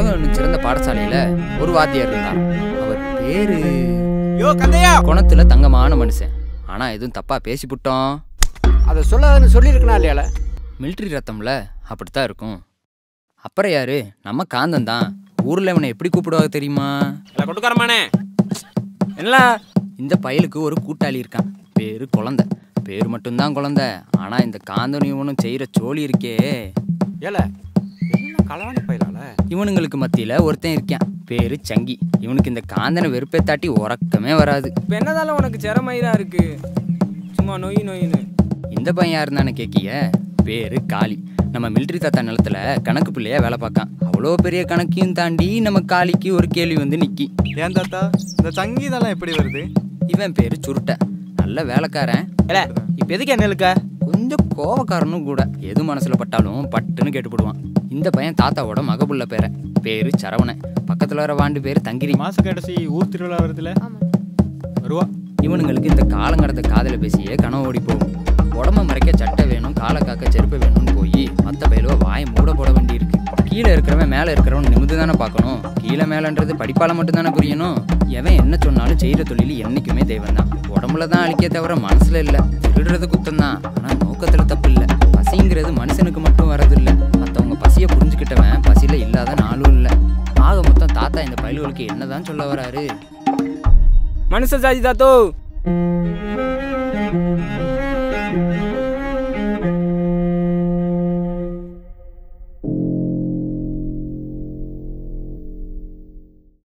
உலகம் இன்னும் சிறந்த பாடசாலையில ஒரு வாத்தியார் இருந்தார் அவர் பேரு யோ கந்தையா குணத்துல தங்கமான மனுஷன் ஆனா எதுவும் தப்பா பேசிப்புட்டோம் அதை சொல்லாதன்னு சொல்லியிருக்கனா இல்லையால மிலிட்ரி ரத்தம்ல அப்படித்தான் இருக்கும் அப்புறம் யாரு நம்ம காந்தன் தான் ஊர்ல இவனை எப்படி கூப்பிடுவாங்க தெரியுமா இல்லை கொட்டுக்காரமானே என்ன இந்த பயலுக்கு ஒரு கூட்டாளி இருக்கான் பேரு குழந்தை பேர் மட்டும்தான் குழந்தை ஆனா இந்த காந்தனும் இவனும் செய்யற சோழி இருக்கே ஏல என்ன களவாணி பயிலால இவனுங்களுக்கு மத்தியில ஒருத்தன் இருக்கான் பேரு சங்கி இவனுக்கு இந்த காந்தனை வெறுப்பே தாட்டி உறக்கமே வராது இப்போ என்னதால உனக்கு சிரமயிரா இருக்கு சும்மா நொய் நொயின்னு இந்த பையன் யாருந்தானே கேக்கிய பேரு காளி நம்ம மிலிட்ரி தாத்தா நிலத்துல கணக்கு பிள்ளையா வேலை பார்க்கான் அவ்வளோ பெரிய கணக்கையும் தாண்டி நம்ம காளிக்கு ஒரு கேள்வி வந்து நிக்கி ஏன் தாத்தா இந்த சங்கீதம்லாம் எப்படி வருது இவன் பேரு சுருட்டை நல்ல வேலைக்காரன் இல்லை இப்போ எதுக்கு என்ன இழுக்க கொஞ்சம் கோவக்காரனும் கூட எது மனசுல பட்டாலும் பட்டுன்னு கேட்டுப்படுவான் இந்த பையன் தாத்தாவோட மகபுள்ள பேரன் பேரு சரவணன் பக்கத்துல வர வாண்டு பேரு தங்கிரி மாச கடைசி ஊர் திருவிழா வருதுல வருவா இவனுங்களுக்கு இந்த காலங்கடந்த காதல பேசியே கனவு ஓடி போகும் உடம்ப மறைக்க சட்டை வேணும் காலை காக்க செருப்பு வேணும்னு போய் மத்த பயிலுவ வாயை மூட போட வேண்டியிருக்கு கீழே இருக்கிறவன் மேலே இருக்கிறவன் நிமிந்து தானே பார்க்கணும் கீழே மேலன்றது படிப்பால மட்டும் தானே புரியணும் எவன் என்ன சொன்னாலும் செய்யற தொழில் என்னைக்குமே தெய்வம் தான் உடம்புல தான் அழிக்க தவிர மனசுல இல்ல திருடுறது குத்தம் தான் ஆனா நோக்கத்துல தப்பு இல்ல பசிங்கிறது மனுஷனுக்கு மட்டும் வரதில்ல மத்தவங்க பசியை புரிஞ்சுக்கிட்டவன் பசியில இல்லாத நாளும் இல்ல ஆக மொத்தம் தாத்தா இந்த பயல்களுக்கு என்னதான் சொல்ல வராரு மனுஷ சாதி தாத்தோ